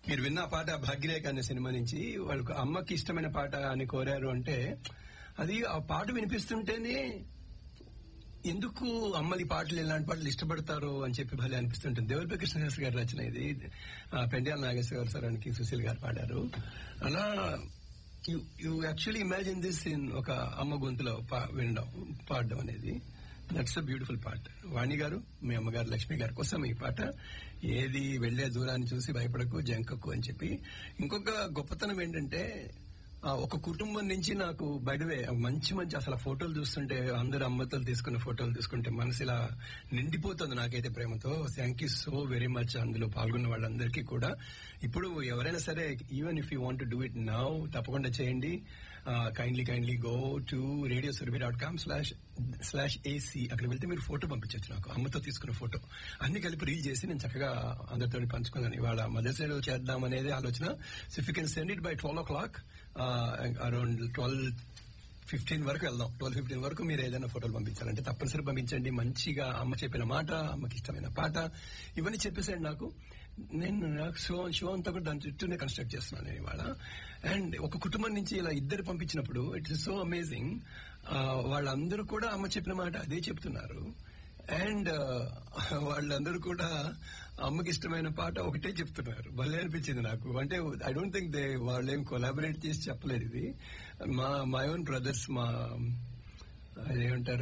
మీరు విన్న ఆ పాట భాగ్యరేఖ అనే సినిమా నుంచి వాళ్ళకు అమ్మకి ఇష్టమైన పాట అని కోరారు అంటే అది ఆ పాట వినిపిస్తుంటేనే ఎందుకు అమ్మలి పాటలు ఇలాంటి పాటలు ఇష్టపడతారు అని చెప్పి భలే అనిపిస్తుంటుంది దేవరపై కృష్ణశాస్త్రి గారు రచన ఇది ఆ, పెండ్యాల నాగేశ్వర స్వరానికి సుశీల్ గారు పాడారు అలా you you actually imagine this in ఒక అమ్మ గొంతులో పా- వినడం పాడడం అనేది that's a beautiful part Vani garu మీ అమ్మగారు లక్ష్మి గారి కోసం ఈ పాట ఏది వెళ్లే దూరాన్ని చూసి భయపడకు జంకకు అని చెప్పి ఇంకొక గొప్పతనం ఏంటంటే ఆ, ఒక కుటుంబం నుంచి నాకు బయటవే మంచి మంచి అసలు ఆ ఫోటోలు చూస్తుంటే అందరు అమ్మతో తీసుకున్న ఫోటోలు తీసుకుంటే మనసు ఇలా నిండిపోతుంది నాకైతే ప్రేమతో thank you so very much అందులో పాల్గొన్న వాళ్ళందరికీ కూడా ఇప్పుడు ఎవరైనా సరే even if you want do it now తప్పకుండా చేయండి kindly kindly go to radio Surabhi dot com slash slash AC అక్కడ వెళ్తే మీరు ఫోటో పంపించవచ్చు నాకు అమ్మతో తీసుకున్న ఫోటో అన్ని కలిపి రీల్ చేసి నేను చక్కగా అందరితో పంచుకున్నాను ఇవాళ మదర్స్ డే చేద్దాం అనేది ఆలోచన so if you can send it by twelve o'clock around twelve fifteen వరకు వెళ్దాం ట్వెల్వ్ ఫిఫ్టీన్ వరకు మీరు ఏదైనా ఫోటోలు పంపించాలంటే తప్పనిసరి పంపించండి మంచిగా అమ్మ చెప్పిన మాట అమ్మకి ఇష్టమైన పాట ఇవన్నీ చెప్పేసాడు నాకు నేను నాకు షో షో అంతా కూడా దాని చుట్టూనే కన్స్ట్రక్ట్ చేస్తున్నాను నేను ఇవాళ అండ్ ఒక కుటుంబం నుంచి ఇలా ఇద్దరు పంపించినప్పుడు ఇట్స్ సో అమేజింగ్ వాళ్ళందరూ కూడా అమ్మ చెప్పిన మాట అదే చెప్తున్నారు అండ్ వాళ్ళందరూ కూడా అమ్మకి ఇష్టమైన పాట ఒకటే చెప్తున్నారు భలే అనిపించింది నాకు అంటే ఐ డోంట్ థింక్ దే వాళ్ళు ఏం కొలాబరేట్ చేసి చెప్పలేదు ఇది మా మై ఓన్ బ్రదర్స్ మా అదేమంటారు